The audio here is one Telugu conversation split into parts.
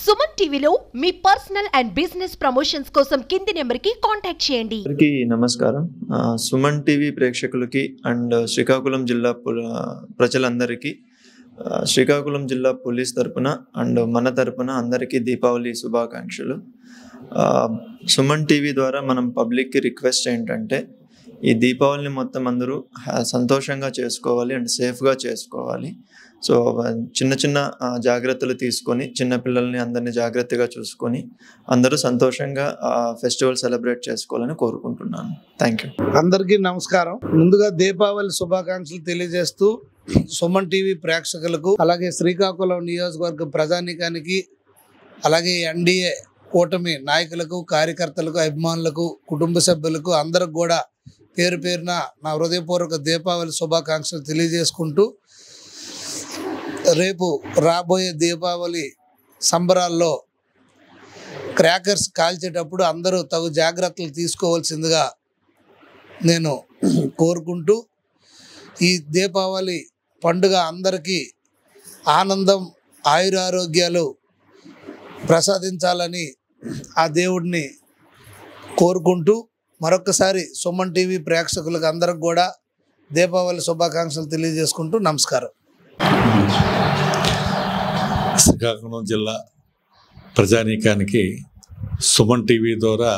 సుమన్ టీవీలో మీ పర్సనల్ అండ్ బిజినెస్ ప్రమోషన్స్ కోసం కింది నెంబర్కి కాంటాక్ట్ చేయండి అందరికీ నమస్కారం ఆ, సుమన్ టీవీ ప్రేక్షకులకి అండ్ శ్రీకాకుళం జిల్లా పుల ప్రజలందరికీ ఆ, శ్రీకాకుళం జిల్లా పోలీస్ తరపున అండ్ మన తరపున అందరికీ దీపావళి శుభాకాంక్షలు ఆ, సుమన్ టీవీ ద్వారా మనం పబ్లిక్కి రిక్వెస్ట్ ఏంటంటే ఈ దీపావళిని మొత్తం అందరూ హ్యా- సంతోషంగా చేసుకోవాలి అండ్ సేఫ్గా చేసుకోవాలి సో ఆ, చిన్న చిన్న ఆ, జాగ్రత్తలు తీసుకొని చిన్న పిల్లల్ని అందరినీ జాగ్రత్తగా చూసుకొని అందరూ సంతోషంగా ఫెస్టివల్ సెలబ్రేట్ చేసుకోవాలని కోరుకుంటున్నాను థ్యాంక్ యూ అందరికీ నమస్కారం ముందుగా దీపావళి శుభాకాంక్షలు తెలియజేస్తూ సుమన్ టీవీ ప్రేక్షకులకు అలాగే శ్రీకాకుళం నియోజకవర్గ ప్రజానీకానికి అలాగే ఎన్డీఏ కూటమి నాయకులకు కార్యకర్తలకు అభిమానులకు కుటుంబ సభ్యులకు అందరికి కూడా పేరు పేరున నా హృదయపూర్వక దీపావళి శుభాకాంక్షలు తెలియజేసుకుంటూ రేపు రాబోయే దీపావళి సంబరాల్లో క్రాకర్స్ కాల్చేటప్పుడు అందరూ తగు జాగ్రత్తలు తీసుకోవాల్సిందిగా నేను కోరుకుంటూ ఈ దీపావళి పండుగ అందరికీ ఆనందం ఆయురారోగ్యాలు ప్రసాదించాలని ఆ దేవుడిని కోరుకుంటూ మరొకసారి సుమన్ టీవీ ప్రేక్షకులకు అందరికి కూడా దీపావళి శుభాకాంక్షలు తెలియజేసుకుంటూ నమస్కారం శ్రీకాకుళం జిల్లా ప్రజానీకానికి సుమన్ టీవీ ద్వారా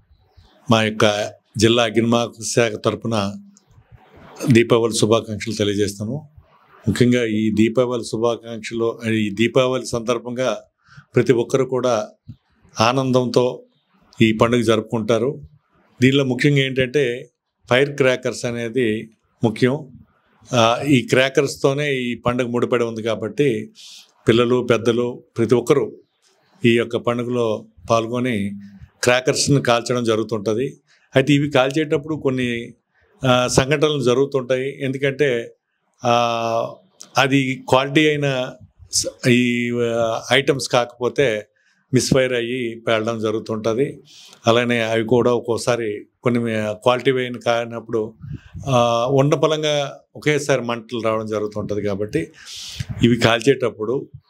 మా యొక్క జిల్లా అగ్నిమాపక శాఖ తరపున దీపావళి శుభాకాంక్షలు తెలియజేస్తాను ముఖ్యంగా ఈ దీపావళి శుభాకాంక్షలు ఈ దీపావళి సందర్భంగా ప్రతి ఒక్కరు కూడా ఆనందంతో ఈ పండుగ జరుపుకుంటారు దీనిలో ముఖ్యంగా ఏంటంటే ఫైర్ క్రాకర్స్ అనేది ముఖ్యం ఆ, ఈ క్రాకర్స్తోనే ఈ పండుగ ముడిపడి ఉంది కాబట్టి పిల్లలు పెద్దలు ప్రతి ఒక్కరూ ఈ యొక్క పండుగలో పాల్గొని క్రాకర్స్ని కాల్చడం జరుగుతుంటుంది అయితే ఇవి కాల్చేటప్పుడు కొన్ని ఆ, సంఘటనలు జరుగుతుంటాయి ఎందుకంటే ఆ, అది క్వాలిటీ అయిన స- ఈ ఐటమ్స్ కాకపోతే మిస్ఫైర్ అయ్యి పేలడం జరుగుతుంటుంది అలానే అవి కూడా ఒక్కోసారి కొన్ని క్వాలిటీ అయిన కానప్పుడు ఆ, ఉన్న పలంగా ఒకేసారి మంటలు రావడం జరుగుతుంటుంది కాబట్టి ఇవి కాల్చేటప్పుడు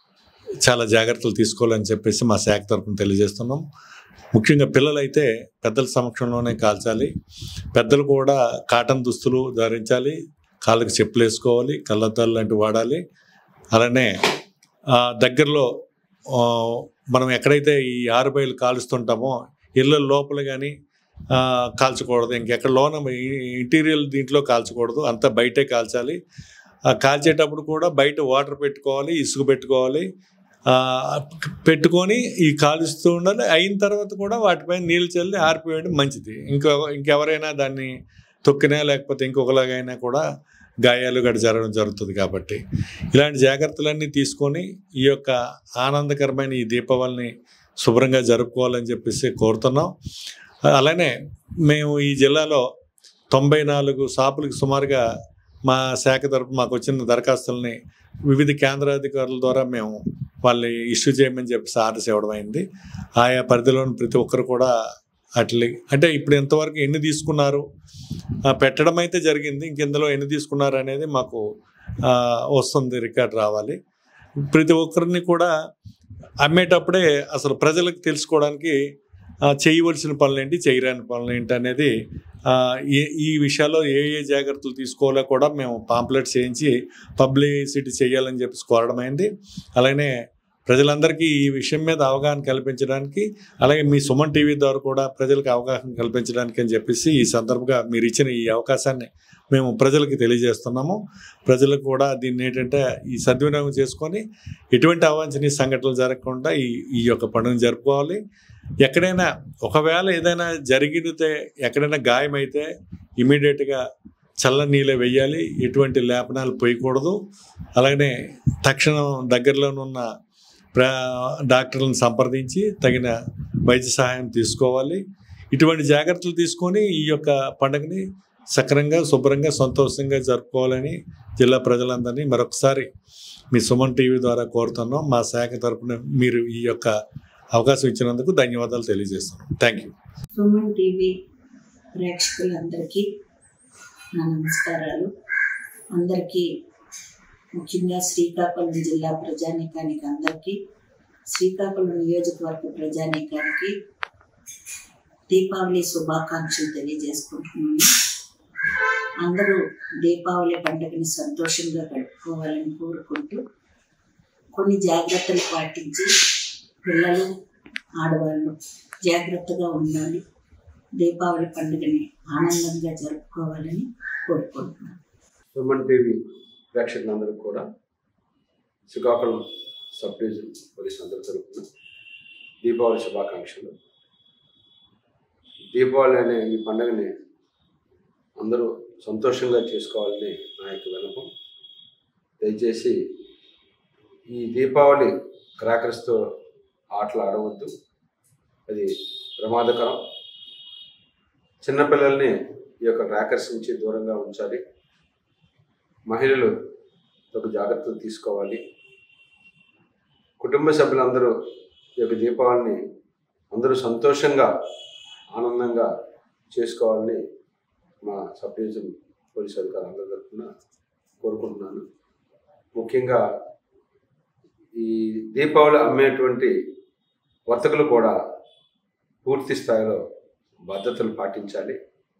చాలా జాగ్రత్తలు తీసుకోవాలని చెప్పేసి మా శాఖ తరఫున తెలియజేస్తున్నాం ముఖ్యంగా పిల్లలైతే పెద్దల సమక్షంలోనే కాల్చాలి పెద్దలు కూడా కాటన్ దుస్తులు ధరించాలి కాళ్ళకి చెప్పులు వేసుకోవాలి కళ్ళద్దాలు లాంటివి వాడాలి అలానే ఆ, దగ్గరలో ఆ, మనం ఎక్కడైతే ఈ ఆరుబయలు కాలుస్తుంటామో ఇళ్ళ లోపల కానీ కాల్చకూడదు ఇంకెక్కడ లోన ఇంటీరియల్ దీంట్లో కాల్చకూడదు అంతా బయటే కాల్చాలి ఆ, కాల్చేటప్పుడు కూడా బయట వాటర్ పెట్టుకోవాలి ఇసుక పెట్టుకోవాలి ఆ, పెట్టుకొని ఈ కాలుస్తూ ఉండాలి అయిన తర్వాత కూడా వాటిపైన నీళ్ళు చల్లి ఆరిపోయడం మంచిది ఇంకో ఇంకెవరైనా దాన్ని తొక్కినా లేకపోతే ఇంకొకలాగైనా కూడా గాయాలు గడి జరగడం జరుగుతుంది కాబట్టి ఇలాంటి జాగ్రత్తలన్నీ తీసుకొని ఈ యొక్క ఆనందకరమైన ఈ దీపావళిని శుభ్రంగా జరుపుకోవాలని చెప్పేసి కోరుతున్నాం అలానే మేము ఈ జిల్లాలో తొంభై నాలుగు షాపులకు సుమారుగా మా శాఖ తరపు మాకు వచ్చిన దరఖాస్తుల్ని వివిధ కేంద్రాధికారుల ద్వారా మేము వాళ్ళు ఇష్యూ చేయమని చెప్పేసి ఆర్డర్స్ ఇవ్వడం అయింది ఆయా పరిధిలోని ప్రతి ఒక్కరు కూడా అట్లే అంటే ఇప్పుడు ఎంతవరకు ఎన్ని తీసుకున్నారు ఆ, పెట్టడం అయితే జరిగింది ఇంకెందులో ఎన్ని తీసుకున్నారు అనేది మాకు ఆ, వస్తుంది రికార్డ్ రావాలి ప్రతి ఒక్కరిని కూడా అమ్మేటప్పుడే అసలు ప్రజలకు తెలుసుకోవడానికి ఆ, చేయవలసిన పనులు ఏంటి చేయరాని పనులు ఏంటి అనేది ఆ, ఏ ఈ విషయాల్లో ఏ ఏ జాగ్రత్తలు తీసుకోవాలో కూడా మేము పాంప్లెట్స్ చేయించి పబ్లిసిటీ చేయాలని చెప్పి కోరడం అయింది అలానే ప్రజలందరికీ ఈ విషయం మీద అవగాహన కల్పించడానికి అలాగే మీ సుమన్ టీవీ ద్వారా కూడా ప్రజలకు అవగాహన కల్పించడానికి అని చెప్పేసి ఈ సందర్భంగా మీరు ఇచ్చిన ఈ అవకాశాన్ని మేము ప్రజలకు తెలియజేస్తున్నాము ప్రజలకు కూడా దీన్ని ఏంటంటే ఈ సద్వినియోగం చేసుకొని ఎటువంటి అవాంఛనీయ సంఘటనలు జరగకుండా ఈ ఈ యొక్క పండుగను జరుపుకోవాలి ఎక్కడైనా ఒకవేళ ఏదైనా జరిగితే ఎక్కడైనా గాయమైతే ఇమీడియట్గా చల్ల నీళ్ళే వెయ్యాలి ఎటువంటి లేపనాలు పోయకూడదు అలాగనే తక్షణం దగ్గరలోనున్న ప్ర డాక్టర్లను సంప్రదించి తగిన వైద్య సహాయం తీసుకోవాలి ఇటువంటి జాగ్రత్తలు తీసుకొని ఈ యొక్క పండుగని సక్రంగా శుభ్రంగా సంతోషంగా జరుపుకోవాలని జిల్లా ప్రజలందరినీ మరొకసారి మీ సుమన్ టీవీ ద్వారా కోరుతున్నాం మా శాఖ తరపున మీరు ఈ యొక్క అవకాశం ఇచ్చినందుకు ధన్యవాదాలు తెలియజేస్తున్నాం థ్యాంక్ యూ సుమన్ టీవీ ప్రేక్షకులందరికీ నా నమస్కారాలు అందరికీ ముఖ్యంగా శ్రీకాకుళం జిల్లా ప్రజానీకానికి అందరికీ శ్రీకాకుళం నియోజకవర్గ ప్రజానీకానికి దీపావళి శుభాకాంక్షలు తెలియజేసుకుంటున్నాను అందరూ దీపావళి పండుగని సంతోషంగా గడుపుకోవాలని కోరుకుంటూ కొన్ని జాగ్రత్తలు పాటించి పిల్లలు ఆడవాళ్ళు జాగ్రత్తగా ఉండాలి దీపావళి పండుగని ఆనందంగా జరుపుకోవాలని కోరుకుంటున్నాను సుమన్ టీవీ ప్రేక్షకులందరికీ కూడా శ్రీకాకుళం సబ్ డివిజన్ పోలీసు అందరి తరపున దీపావళి శుభాకాంక్షలు దీపావళి అనే ఈ పండుగని అందరూ సంతోషంగా చేసుకోవాలని నా యొక్క వినపం దయచేసి ఈ దీపావళి క్రాకర్స్తో ఆటలు ఆడవద్దు అది ప్రమాదకరం చిన్నపిల్లల్ని ఈ యొక్క క్రాకర్స్ నుంచి దూరంగా ఉంచాలి మహిళలు ఒక జాగ్రత్తలు తీసుకోవాలి కుటుంబ సభ్యులందరూ ఈ యొక్క దీపావళిని అందరూ సంతోషంగా ఆనందంగా చేసుకోవాలని మా సబ్ డివిజన్ పోలీస్ అధికారులందరి తరఫున కోరుకుంటున్నాను ముఖ్యంగా ఈ దీపావళి అమ్మేటువంటి వర్తకులు కూడా పూర్తి స్థాయిలో భద్రతలు పాటించాలి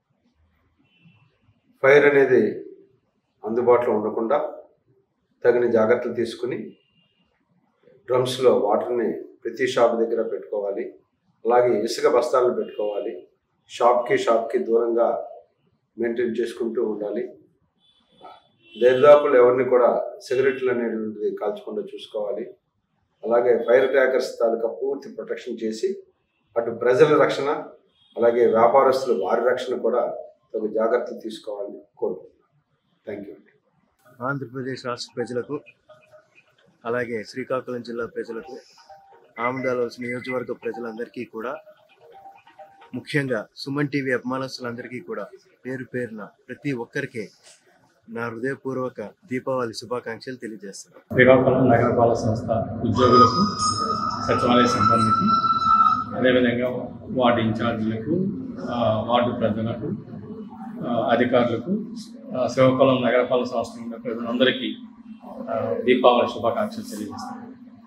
ఫైర్ అనేది అందుబాటులో ఉండకుండా తగిన జాగ్రత్తలు తీసుకుని డ్రమ్స్లో వాటర్ని ప్రతి షాప్ దగ్గర పెట్టుకోవాలి అలాగే ఇసుక బస్తాలను పెట్టుకోవాలి షాప్కి షాప్కి దూరంగా మెయింటైన్ చేసుకుంటూ ఉండాలి దరిదాపులు ఎవరిని కూడా సిగరెట్లు అనేటువంటిది కాల్చకుండా చూసుకోవాలి అలాగే ఫైర్ క్రాకర్స్ తాలూకా పూర్తి ప్రొటెక్షన్ చేసి అటు ప్రజల రక్షణ అలాగే వ్యాపారస్తులు వారి రక్షణ కూడా తగు జాగ్రత్తలు తీసుకోవాలని కోరుకుంటున్నాను థ్యాంక్ యూ అండి ఆంధ్రప్రదేశ్ రాష్ట్ర ప్రజలకు అలాగే శ్రీకాకుళం జిల్లా ప్రజలకు ఆమదాలోస్ నియోజకవర్గ ప్రజలందరికీ కూడా ముఖ్యంగా సుమన్ టీవీ అభిమానస్తులందరికీ కూడా పేరు పేరున ప్రతి ఒక్కరికి నా హృదయపూర్వక దీపావళి శుభాకాంక్షలు తెలియజేస్తున్నాను శ్రీకాకుళం నగరపాలక సంస్థ ఉద్యోగులకు సచివాలయ సిబ్బందికి అదేవిధంగా వార్డు ఇన్ఛార్జీలకు ఆ, వార్డు ప్రజలకు ఆ, అధికారులకు ఆ, శ్రీకాకుళం నగరపాలక సంస్థ ఉన్న ప్రజలందరికీ ఆ, దీపావళి శుభాకాంక్షలు తెలియజేస్తాను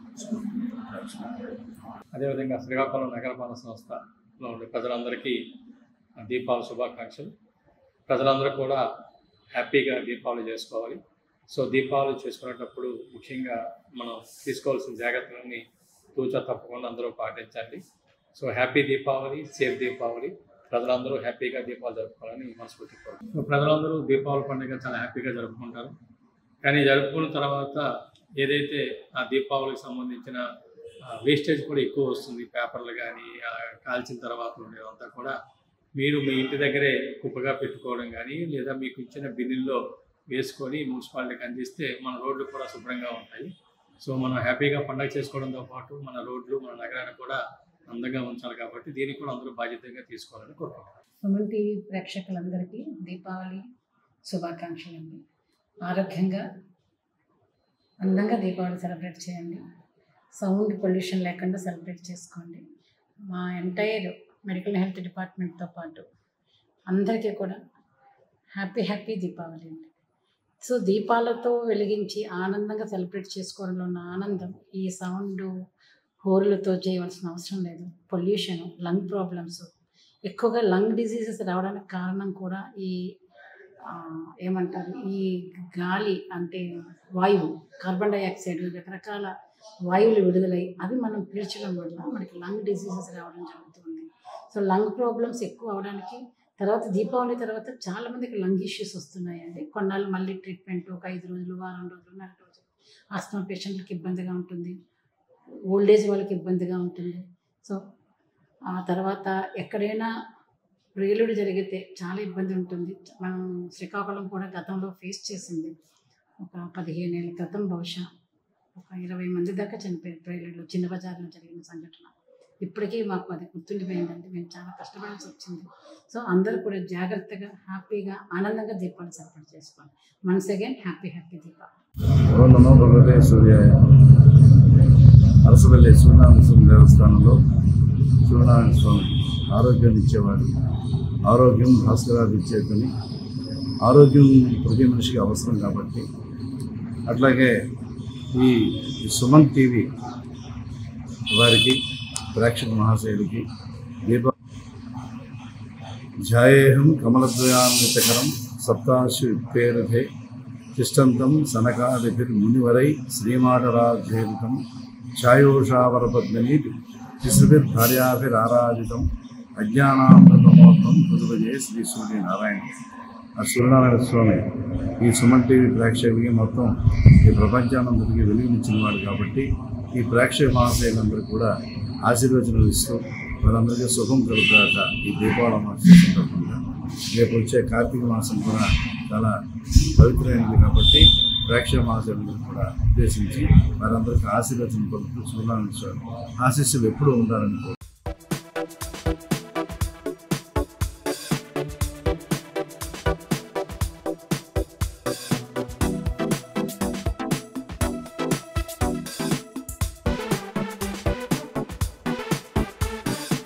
అదేవిధంగా శ్రీకాకుళం నగరపాలక సంస్థలో ఉండే ప్రజలందరికీ ఆ, దీపావళి శుభాకాంక్షలు ప్రజలందరూ కూడా హ్యాపీగా దీపావళి చేసుకోవాలి సో దీపావళి చేసుకునేటప్పుడు ముఖ్యంగా మనం తీసుకోవాల్సిన జాగ్రత్తలన్నీ తూచా తప్పకుండా అందరూ పాటించండి so happy Deepavali safe Deepavali ప్రజలందరూ హ్యాపీగా దీపావళి జరుపుకోవాలని మనస్ఫూర్తి కోరుకుంటున్నాను. సో ప్రజలందరూ దీపావళి పండుగ చాలా హ్యాపీగా జరుపుకుంటారు కానీ జరుపుకున్న తర్వాత ఏదైతే ఆ దీపావళికి సంబంధించిన వేస్టేజ్ కూడా ఎక్కువ వస్తుంది పేపర్లు కానీ కాల్చిన తర్వాత ఉండేదంతా కూడా మీరు మీ ఇంటి దగ్గరే కుప్పగా పెట్టుకోవడం కానీ లేదా మీకు ఇచ్చిన బిన్నుల్లో వేసుకొని మున్సిపాలిటీకి అందిస్తే మన రోడ్లు కూడా శుభ్రంగా ఉంటాయి సో మనం హ్యాపీగా పండగ చేసుకోవడంతో పాటు మన రోడ్లు మన నగరాన్ని కూడా అందంగా ఉంచాలి కాబట్టి దీనికి కూడా అందరూ బాధ్యతగా తీసుకోవాలని కోరుకుంటున్నాను సుమన్ టీవీ ప్రేక్షకులందరికీ దీపావళి శుభాకాంక్షలు అండి ఆరోగ్యంగా అందంగా దీపావళి సెలబ్రేట్ చేయండి సౌండ్ పొల్యూషన్ లేకుండా సెలబ్రేట్ చేసుకోండి మా ఎంటైర్ మెడికల్ హెల్త్ డిపార్ట్మెంట్తో పాటు అందరికీ కూడా హ్యాపీ హ్యాపీ దీపావళి అండి సో దీపాలతో వెలిగించి ఆనందంగా సెలబ్రేట్ చేసుకోవడంలో ఉన్న ఆనందం ఈ సౌండ్ హోర్లతో చేయవలసిన అవసరం లేదు పొల్యూషన్ లంగ్ ప్రాబ్లమ్స్ ఎక్కువగా లంగ్ డిసీజెస్ రావడానికి కారణం కూడా ఈ ఆ, ఏమంటారు ఈ గాలి అంటే వాయువు కార్బన్ డైఆక్సైడ్ రకరకాల వాయువులు విడుదలై అవి మనం పీల్చడం వల్ల మనకి లంగ్ డిసీజెస్ రావడం జరుగుతుంది సో లంగ్ ప్రాబ్లమ్స్ ఎక్కువ అవడానికి తర్వాత దీపావళి తర్వాత చాలా మందికి లంగ్ ఇష్యూస్ వస్తున్నాయండి కొన్నాళ్ళు మళ్ళీ ట్రీట్మెంట్ ఒక ఐదు రోజులు వారం రోజులు నెల రోజులు ఆస్తమా పేషెంట్లకి ఇబ్బందిగా ఉంటుంది ఓల్డ్ ఏజ్ వాళ్ళకి ఇబ్బందిగా ఉంటుంది సో ఆ తర్వాత ఎక్కడైనా ప్రియులుడు జరిగితే చాలా ఇబ్బంది ఉంటుంది మనం శ్రీకాకుళం కూడా గతంలో ఫేస్ చేసింది ఒక పదిహేను ఏళ్ళ క్రితం బహుశా ఒక ఇరవై మంది దాకా చనిపోయారు ప్రియులుడు చిన్న బజార్లో జరిగిన సంఘటన ఇప్పటికీ మాకు అది గుర్తుండిపోయిందండి మేము చాలా కష్టపడాల్సి వచ్చింది సో అందరూ కూడా జాగ్రత్తగా హ్యాపీగా ఆనందంగా దీపావళి సెలబ్రేట్ చేసుకోండి once again happy happy Deepavali ఓం నమో భగవతే సూర్యాయ అరసవల్లి సూర్యనారాయణ స్వామి దేవస్థానంలో సూర్యనారాయణ స్వామి ఆరోగ్యాన్ని ఇచ్చేవాడు ఆరోగ్యం భాస్కరాలు ఇచ్చేదని ఆరోగ్యం ప్రతి మనిషికి అవసరం కాబట్టి అట్లాగే ఈ ఈ సుమన్ టీవీ వారికి ప్రేక్షక మహాశయులకి దీప ధ్యాయేహం కమలద్వయాన్వితకరం సప్తాశి పేరుధే తిష్టంతం సనకాదిభిర్మునివరై శ్రీమాటరాధ్యేరితం ఛాయోషావరపద్మిని తిసృభిర్భార్యాభిరారాధితం అజ్ఞానామృతమోత్తం పుదుపజే శ్రీ సూర్యనారాయణ ఆ సూర్యనారాయణ స్వామి ఈ సుమన్ టీవీ ప్రేక్షకులకి మొత్తం ఈ ప్రపంచానందరికీ వెలుగునిచ్చిన వాడు కాబట్టి ఈ ప్రేక్షక మహాశయులందరూ కూడా ఆశీర్వచనాలు ఇస్తూ వారందరికీ సుఖం కలుగుతాక ఈ దీపావళి అమావాస్య సందర్భంగా రేపు వచ్చే కార్తీక మాసం కూడా చాలా పవిత్రమైనది కాబట్టి ప్రేక్షక మహాశయులందరూ కూడా ఉద్దేశించి వారందరికీ ఆశీర్వచనం పలుకుతూ సూర్యనారాయణ స్వామి ఆశీస్సులు ఎప్పుడూ ఉండాలని కోరుకుంటున్నాను.